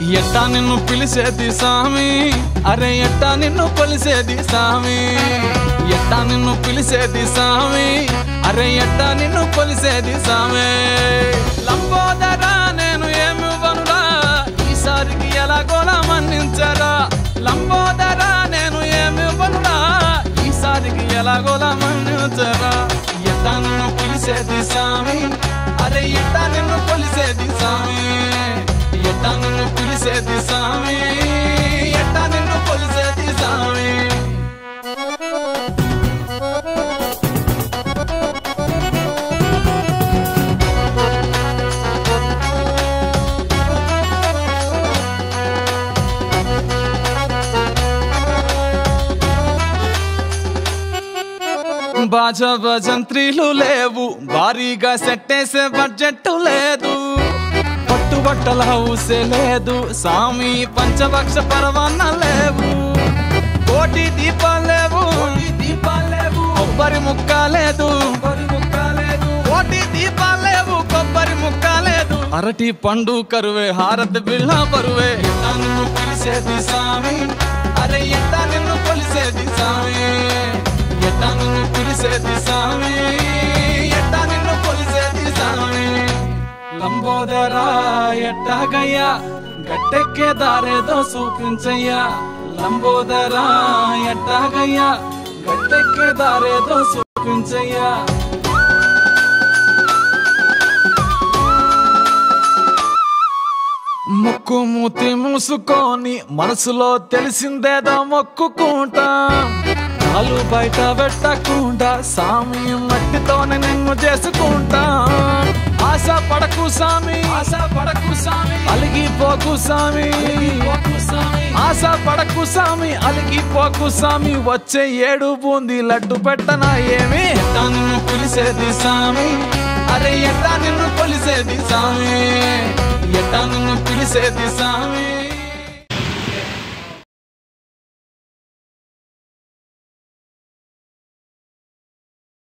ఎట్టా నిన్ను పిలిచేది సామి అరే ఎట్టా నిన్ను కొలిసేది సామి ఎట్టా నిన్ను పిలిచేది సామి అరే ఎట్టా నిన్ను కొలిసేది సామి లంబోదరా నేను ఏమి వనురా ఈసారికి ఎలాగోలా మన్నించరా లంబోదరా నేను ఏమి వనురా ఈసారికి ఎలాగోలా మన్నించరా ఎట్టా నిన్ను పిలిచేది సామి అరే ఎట్టా నిన్ను కొలిసేది సామి ఎట్టా నిన్ను పిలిచేది సామి ఎట్టా నిన్ను కొలిసేది సామి బాజా భజంత్రీలు లేవు భారీగా సెట్టేసే బడ్జెట్ లేదు పట్టుబట్టల హౌసే లేదు సామి పంచభక్ష పరవాన్న లేవు కోటి దీపాలు లేవు కొబ్బరి ముక్క లేదు కోటి దీపాలు లేవు కొబ్బరి ముక్క లేదు అరటి పండు కరువే హారతి బిళ్ళ బరువే ఎట్టా నిన్ను పిలిచేది సామి అరే ఎట్టా నిన్ను కొలిసేది సామి ఎట్టా నిన్ను పిలిచేది సామి ఎట్టా నిన్ను కొలిసేది సామి లంబోదరా ఎట్టాగయ్యా గట్టెక్కే దారేదో చూపించయ్యా లంబోదరా ఎట్టాగయ్యా గట్టెక్కే దారేదో చూపించయ్యా ముక్కు మూతి మూసుకొని మనసులో తెలిసిందేదో మొక్కుకుంటా కాలు బయట పెట్టకుండా సామి మట్టితోనే నిన్ను చేసుకుంటా ఆశ పడకు సామి ఆశ పడకు సామి అలిగిపోకు సామి ఆశ పడకు సామి అలిగిపోకు సామి వచ్చే ఏడు బూంది లడ్డు పెట్టనా ఏమి ఎట్టా నిన్ను పిలిచేది సామి అరే ఎట్టా నిన్ను కొలిసేది సామి ఎట్టా నిన్ను పిలిచేది సామి